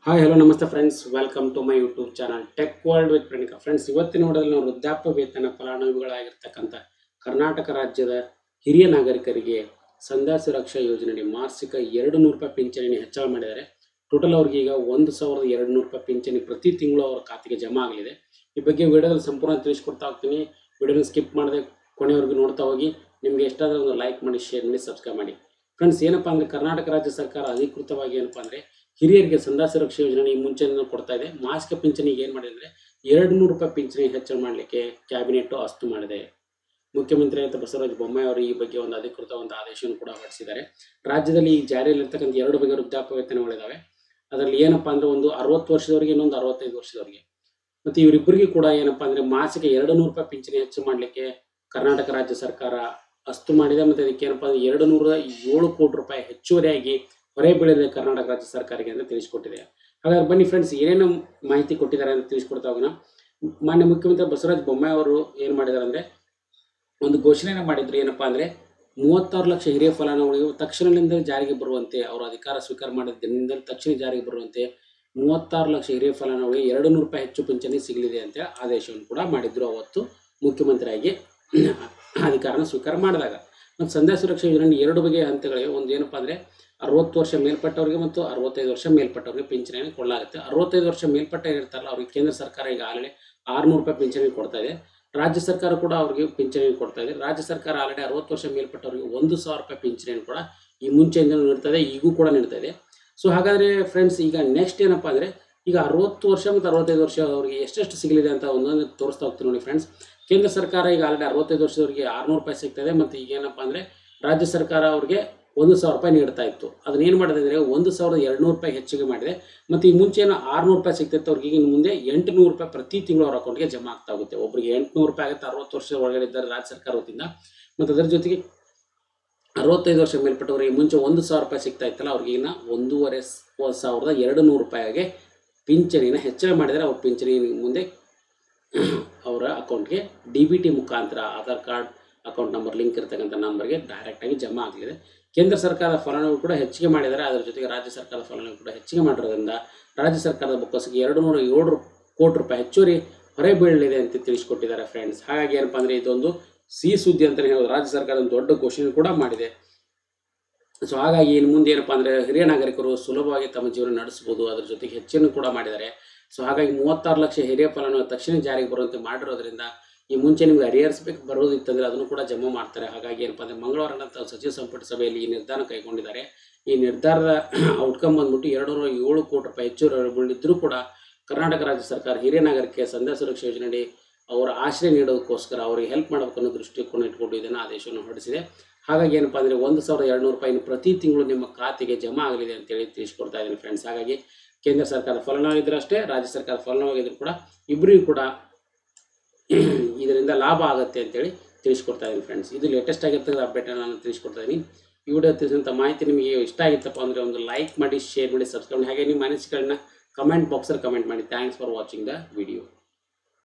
hi hello ನಮಸ್ತೆ friends welcome to my YouTube channel tech world with Praneeka friends ಇವತ್ತಿನ ನೋಡೋದ್ರಲ್ಲಿ ನಾವು ವೃದ್ಧಾಪ್ಯ ವೇತನ ಫಲಾನುಭವಿಗಳಾಗಿರ್ತಕ್ಕಂಥ ಕರ್ನಾಟಕ ರಾಜ್ಯದ ಹಿರಿಯ ನಾಗರಿಕರಿಗೆ ಸಂಧ್ಯಾ ಸುರಕ್ಷಾ ಯೋಜನೆಯಡಿ ಮಾಸಿಕ ಎರಡು ನೂರು ರೂಪಾಯಿ ಪಿಂಚಣಿ ಹೆಚ್ಚಳ ಮಾಡಿದ್ದಾರೆ ಟೋಟಲ್ ಅವ್ರಿಗೆ ಈಗ ಒಂದು ಸಾವಿರದ ಎರಡು ನೂರು ರೂಪಾಯಿ ಪಿಂಚಣಿ ಪ್ರತಿ ತಿಂಗಳು ಅವರ ಖಾತೆಗೆ ಜಮಾ ಆಗಲಿದೆ ಈ ಬಗ್ಗೆ ವಿಡಿಯೋದಲ್ಲಿ ಸಂಪೂರ್ಣ ತಿಳಿಸ್ಕೊಡ್ತಾ ಹೋಗ್ತೀನಿ ವಿಡಿಯೋನ ಸ್ಕಿಪ್ ಮಾಡದೆ ಕೊನೆವರೆಗೂ ನೋಡ್ತಾ ಹೋಗಿ ನಿಮಗೆ ಎಷ್ಟಾದರೂ ಒಂದು ಲೈಕ್ ಮಾಡಿ ಶೇರ್ ಮಾಡಿ ಸಬ್ಸ್ಕ್ರೈಬ್ ಮಾಡಿ ಫ್ರೆಂಡ್ಸ್ ಏನಪ್ಪಾ ಅಂದರೆ ಕರ್ನಾಟಕ ರಾಜ್ಯ ಸರ್ಕಾರ ಅಧಿಕೃತವಾಗಿ ಏನಪ್ಪಾ ಅಂದರೆ ಹಿರಿಯರಿಗೆ ಸಂಧ್ಯಾ ಸುರಕ್ಷಾ ಯೋಜನೆ ಈ ಮುಂಚೆನೇ ಕೊಡ್ತಾ ಇದೆ ಮಾಸಿಕ ಪಿಂಚಣಿಗೆ ಏನು ಮಾಡಿದೆ ಅಂದರೆ ಎರಡು ನೂರು ರೂಪಾಯಿ ಪಿಂಚಣಿ ಹೆಚ್ಚಳ ಮಾಡಲಿಕ್ಕೆ ಕ್ಯಾಬಿನೆಟ್ ಅಸ್ತು ಮಾಡಿದೆ ಮುಖ್ಯಮಂತ್ರಿ ಆದ ಬಸವರಾಜ ಬೊಮ್ಮಾಯಿ ಅವರು ಈ ಬಗ್ಗೆ ಒಂದು ಅಧಿಕೃತ ಒಂದು ಆದೇಶವನ್ನು ಕೂಡ ಹೊರಡಿಸಿದ್ದಾರೆ ರಾಜ್ಯದಲ್ಲಿ ಈ ಜಾರಿಯಲ್ಲಿರ್ತಕ್ಕಂಥ ಎರಡು ಬಗೆಯ ವೃದ್ಧಾಪ್ಯ ವೇತನಗಳಿದಾವೆ ಅದರಲ್ಲಿ ಏನಪ್ಪಾ ಅಂದ್ರೆ ಒಂದು ಅರವತ್ತು ವರ್ಷದವರಿಗೆ ಇನ್ನೊಂದು ಅರವತ್ತೈದು ವರ್ಷದವರಿಗೆ ಮತ್ತು ಇವರಿಬ್ಬರಿಗೂ ಕೂಡ ಏನಪ್ಪಾ ಅಂದ್ರೆ ಮಾಸಿಕ ಎರಡು ನೂರು ರೂಪಾಯಿ ಪಿಂಚಣಿ ಹೆಚ್ಚು ಮಾಡಲಿಕ್ಕೆ ಕರ್ನಾಟಕ ರಾಜ್ಯ ಸರ್ಕಾರ ಅಸ್ತು ಮಾಡಿದೆ ಮತ್ತು ಅದಕ್ಕೆ ಏನಪ್ಪಾ ಅಂದ್ರೆ ಎರಡು ನೂರ ಏಳು ಕೋಟಿ ರೂಪಾಯಿ ಹೆಚ್ಚುವರಿಯಾಗಿ ಹೊರೆ ಬೀಳಿದೆ ಕರ್ನಾಟಕ ರಾಜ್ಯ ಸರ್ಕಾರಕ್ಕೆ ಅಂತ ತಿಳಿಸ್ಕೊಟ್ಟಿದೆ ಹಾಗಾದ್ರೆ ಬನ್ನಿ ಫ್ರೆಂಡ್ಸ್ ಏನೇನು ಮಾಹಿತಿ ಕೊಟ್ಟಿದ್ದಾರೆ ಅಂತ ತಿಳಿಸ್ಕೊಡ್ತಾ ಹೋಗೋಣ ಮಾನ್ಯ ಮುಖ್ಯಮಂತ್ರಿ ಬಸವರಾಜ ಬೊಮ್ಮಾಯಿ ಅವರು ಏನು ಮಾಡಿದ್ದಾರೆ ಅಂದ್ರೆ ಒಂದು ಘೋಷಣೆನ ಮಾಡಿದ್ರು ಏನಪ್ಪಾ ಅಂದ್ರೆ ಮೂವತ್ತಾರು ಲಕ್ಷ ಹಿರಿಯ ಫಲಾನುಭವಿಗಳು ತಕ್ಷಣದಿಂದ ಜಾರಿಗೆ ಬರುವಂತೆ ಅವರು ಅಧಿಕಾರ ಸ್ವೀಕಾರ ಮಾಡಿದ ದಿನದಿಂದ ತಕ್ಷಣ ಜಾರಿಗೆ ಬರುವಂತೆ ಮೂವತ್ತಾರು ಲಕ್ಷ ಹಿರಿಯ ಫಲಾನುಭವಿಗೆ ಎರಡು ನೂರು ರೂಪಾಯಿ ಹೆಚ್ಚು ಪಿಂಚಣಿ ಸಿಗಲಿದೆ ಅಂತ ಆದೇಶವನ್ನು ಕೂಡ ಮಾಡಿದ್ರು ಅವತ್ತು ಮುಖ್ಯಮಂತ್ರಿಯಾಗಿ ಅಧಿಕಾರನ ಸ್ವೀಕಾರ ಮಾಡಿದಾಗ ಮತ್ತು ಸಂಧ್ಯಾ ಸುರಕ್ಷಾ ಯೋಜನೆ ಎರಡು ಬಗೆಯ ಹಂತಗಳಿವೆ ಒಂದು ಏನಪ್ಪಾ ಅಂದ್ರೆ ಅರವತ್ತು ವರ್ಷ ಮೇಲ್ಪಟ್ಟವರಿಗೆ ಮತ್ತು ಅರವತ್ತೈದು ವರ್ಷ ಮೇಲ್ಪಟ್ಟವರಿಗೆ ಪಿಂಚಣಿಯನ್ನು ಕೊಡಲಾಗುತ್ತೆ ಅರವತ್ತೈದು ವರ್ಷ ಮೇಲ್ಪಟ್ಟ ಇರ್ತಾರಲ್ಲ ಅವ್ರಿಗೆ ಕೇಂದ್ರ ಸರ್ಕಾರ ಈಗ ಆಲ್ರೆಡಿ ಆರುನೂರು ರೂಪಾಯಿ ಪಿಂಚಣಿ ಕೊಡ್ತಾ ಇದೆ ರಾಜ್ಯ ಸರ್ಕಾರ ಕೂಡ ಅವರಿಗೆ ಪಿಂಚಣಿ ಕೊಡ್ತಾ ಇದೆ ರಾಜ್ಯ ಸರ್ಕಾರ ಆಲ್ರೆಡಿ ಅರವತ್ತು ವರ್ಷ ಮೇಲ್ಪಟ್ಟವರಿಗೆ ಒಂದು ಸಾವಿರ ರೂಪಾಯಿ ಪಿಂಚಣಿಯನ್ನು ಕೂಡ ಈ ಮುಂಚೆಯಿಂದ ನೀಡ್ತಾ ಇದೆ ಈಗೂ ಕೂಡ ನೀಡ್ತಾ ಇದೆ ಸೊ ಹಾಗಾದ್ರೆ ಫ್ರೆಂಡ್ಸ್ ಈಗ ನೆಕ್ಸ್ಟ್ ಏನಪ್ಪಾ ಅಂದ್ರೆ ಈಗ ಅರವತ್ತು ವರ್ಷ ಮತ್ತು ಅರವತ್ತೈದು ವರ್ಷ ಅವರಿಗೆ ಎಷ್ಟೆಷ್ಟು ಸಿಗಲಿದೆ ಅಂತ ಒಂದೊಂದು ತೋರಿಸ್ತಾ ಹೋಗ್ತೀನಿ ನೋಡಿ ಫ್ರೆಂಡ್ಸ್ ಕೇಂದ್ರ ಸರ್ಕಾರ ಈಗ ಆಲ್ರೆಡಿ ಅರವತ್ತೈದು ವರ್ಷದವರಿಗೆ ಆರುನೂರು ರೂಪಾಯಿ ಸಿಗ್ತದೆ ಮತ್ತು ಈಗ ಏನಪ್ಪಾ ಅಂದ್ರೆ ರಾಜ್ಯ ಸರ್ಕಾರ ಅವ್ರಿಗೆ ಒಂದು ಸಾವಿರ ರೂಪಾಯಿ ನೀಡ್ತಾ ಇತ್ತು ಅದನ್ನ ಏನು ಮಾಡಿದೆ ಅಂದರೆ ಒಂದು ಸಾವಿರದ ಎರಡುನೂರು ರೂಪಾಯಿ ಹೆಚ್ಚಿಗೆ ಮಾಡಿದೆ ಮತ್ತು ಈ ಮುಂಚೆ ಏನೋ ಆರುನೂರು ರೂಪಾಯಿ ಸಿಗ್ತಿತ್ತು ಅವ್ರಿಗೆ ಈಗ ಇನ್ನು ಮುಂದೆ ಎಂಟುನೂರು ರೂಪಾಯಿ ಪ್ರತಿ ತಿಂಗಳು ಅವ್ರ ಅಕೌಂಟ್ಗೆ ಜಮಾ ಆಗ್ತಾ ಹೋಗುತ್ತೆ ಒಬ್ಬರಿಗೆ ಎಂಟುನೂರು ರೂಪಾಯಿ ಆಗುತ್ತೆ ಅರವತ್ತು ವರ್ಷದ ಒಳಗಡೆ ಇದ್ದಾರೆ ರಾಜ್ಯ ಸರ್ಕಾರ ವತಿಯಿಂದ ಮತ್ತು ಅದರ ಜೊತೆಗೆ ಅರವತ್ತೈದು ವರ್ಷ ಮೇಲ್ಪಟ್ಟವರಿಗೆ ಮುಂಚೆ ಒಂದು ಸಾವಿರ ರೂಪಾಯಿ ಸಿಗ್ತಾ ಇತ್ತಲ್ಲ ಅವ್ರಿಗೆ ಇನ್ನು ಒಂದೂವರೆ ಸ- ಸಾವಿರದ ಎರಡು ನೂರು ರೂಪಾಯಿಗೆ ಪಿಂಚಣಿನ ಹೆಚ್ಚಳ ಮಾಡಿದರೆ ಅವ್ರ ಪಿಂಚಣಿ ಮುಂದೆ ಅವರ ಅಕೌಂಟ್ಗೆ ಡಿ ಬಿ ಟಿ ಮುಖಾಂತರ Aadhaar card account number link ಇರ್ತಕ್ಕಂಥ ನಂಬರ್ಗೆ ಡೈರೆಕ್ಟಾಗಿ ಜಮಾ ಆಗಲಿದೆ ಕೇಂದ್ರ ಸರ್ಕಾರದ ಫಲಾನುಭವಿ ಕೂಡ ಹೆಚ್ಚಿಗೆ ಮಾಡಿದ್ದಾರೆ ಅದರ ಜೊತೆಗೆ ರಾಜ್ಯ ಸರ್ಕಾರದ ಫಲಾನುಭವಿ ಕೂಡ ಹೆಚ್ಚಿಗೆ ಮಾಡಿರೋದ್ರಿಂದ ರಾಜ್ಯ ಸರ್ಕಾರದ ಬೊಕ್ಕಸಿಗೆ ಎರಡು ನೂರ ಏಳು ರೂ- ಕೋಟಿ ರೂಪಾಯಿ ಹೆಚ್ಚುವರಿ ಹೊರೆ ಬೀಳಲಿದೆ ಅಂತ ತಿಳಿಸ್ಕೊಟ್ಟಿದ್ದಾರೆ ಫ್ರೆಂಡ್ಸ್ ಹಾಗಾಗಿ ಏನಪ್ಪಾ ಅಂದರೆ ಇದೊಂದು ಸಿಹಿ ಸುದ್ದಿ ಅಂತಲೇ ಹೇಳೋದು ರಾಜ್ಯ ಸರ್ಕಾರ ಒಂದು ದೊಡ್ಡ ಘೋಷಣೆ ಕೂಡ ಮಾಡಿದೆ ಸೊ ಹಾಗಾಗಿ ಇನ್ನು ಮುಂದೆ ಏನಪ್ಪಾ ಅಂದರೆ ಹಿರಿಯ ನಾಗರಿಕರು ಸುಲಭವಾಗಿ ತಮ್ಮ ಜೀವನ ನಡೆಸ್ಬೋದು ಅದ್ರ ಜೊತೆಗೆ ಹೆಚ್ಚನ್ನು ಕೂಡ ಮಾಡಿದ್ದಾರೆ ಸೊ ಹಾಗಾಗಿ ಮೂವತ್ತಾರು ಲಕ್ಷ ಹಿರಿಯ ಫಲಾನುಭವಿ ತಕ್ಷಣ ಜಾರಿಗೆ ಬರುವಂತೆ ಮಾಡಿರೋದ್ರಿಂದ ಈ ಮುಂಚೆ ನಿಮ್ಗೆ ಅರಿಯರ್ಸ್ ಬೇಕು ಬರೋದಿತ್ತಂದ್ರೆ ಅದನ್ನು ಕೂಡ ಜಮಾ ಮಾಡ್ತಾರೆ ಹಾಗಾಗಿ ಏನಪ್ಪ ಅಂದರೆ ಮಂಗಳವಾರ ನಡೆದ ಸಚಿವ ಸಂಪುಟ ಸಭೆಯಲ್ಲಿ ಈ ನಿರ್ಧಾರ ಕೈಗೊಂಡಿದ್ದಾರೆ ಈ ನಿರ್ಧಾರದ ಔಟ್ಕಮ್ ಬಂದ್ಬಿಟ್ಟು ಎರಡು ನೂರ ಏಳು ಕೋಟಿ ರೂಪಾಯಿ ಹೆಚ್ಚು ಬೀಳಿದ್ರೂ ಕೂಡ ಕರ್ನಾಟಕ ರಾಜ್ಯ ಸರ್ಕಾರ ಹಿರಿಯ ನಾಗರಿಕ ಸಂಧ್ಯಾ ಸುರಕ್ಷಾ ಯೋಜನೆಯಡಿ ಅವರ ಆಶ್ರಯ ನೀಡೋದಕ್ಕೋಸ್ಕರ ಅವರಿಗೆ ಹೆಲ್ಪ್ ಮಾಡಬೇಕು ಅನ್ನೋ ದೃಷ್ಟಿಕೋನ ಇಟ್ಕೊಂಡು ಇದನ್ನು ಆದೇಶವನ್ನು ಹೊರಡಿಸಿದೆ ಹಾಗಾಗಿ ಏನಪ್ಪಾ ಅಂದರೆ ಒಂದು ಸಾವಿರದ ಎರಡು ನೂರು ರೂಪಾಯಿ ಪ್ರತಿ ತಿಂಗಳು ನಿಮ್ಮ ಖಾತೆಗೆ ಜಮಾ ಆಗಲಿದೆ ಅಂತೇಳಿ ತಿಳಿಸ್ಕೊಡ್ತಾ ಇದ್ದೀನಿ ಫ್ರೆಂಡ್ಸ್ ಹಾಗಾಗಿ ಕೇಂದ್ರ ಸರ್ಕಾರದ ಫಲಾನುಭವಿದ್ರು ಅಷ್ಟೇ ರಾಜ್ಯ ಸರ್ಕಾರದ ಫಲಾನುಭವಿದ್ರು ಕೂಡ ಇಬ್ಬರಿಗೂ ಕೂಡ ಇದರಿಂದ ಲಾಭ ಆಗುತ್ತೆ ಅಂತೇಳಿ ತಿಳಿಸ್ಕೊಡ್ತಾ ಇದ್ದೀನಿ ಫ್ರೆಂಡ್ಸ್ ಇದು ಲೇಟೆಸ್ಟ್ ಆಗಿರ್ತಕ್ಕಂಥ ಅಪ್ಡೇಟ್ ನಾನು ತಿಳಿಸ್ಕೊಡ್ತಾ ಇದ್ದೀನಿ ಈ ವಿಡಿಯೋ ತಿಳಿಸಿದಂಥ ಮಾಹಿತಿ ನಿಮಗೆ ಇಷ್ಟ ಆಗಿತ್ತಪ್ಪ ಅಂದರೆ ಒಂದು ಲೈಕ್ ಮಾಡಿ ಶೇರ್ ಮಾಡಿ ಸಬ್ಸ್ಕ್ರೈಬ್ ಮಾಡಿ ಹಾಗೆ ನಿಮ್ಮ ಅನಿಸಿಕೆಗಳನ್ನ ಕಮೆಂಟ್ ಬಾಕ್ಸಲ್ಲಿ ಕಮೆಂಟ್ ಮಾಡಿ thanks for watching the video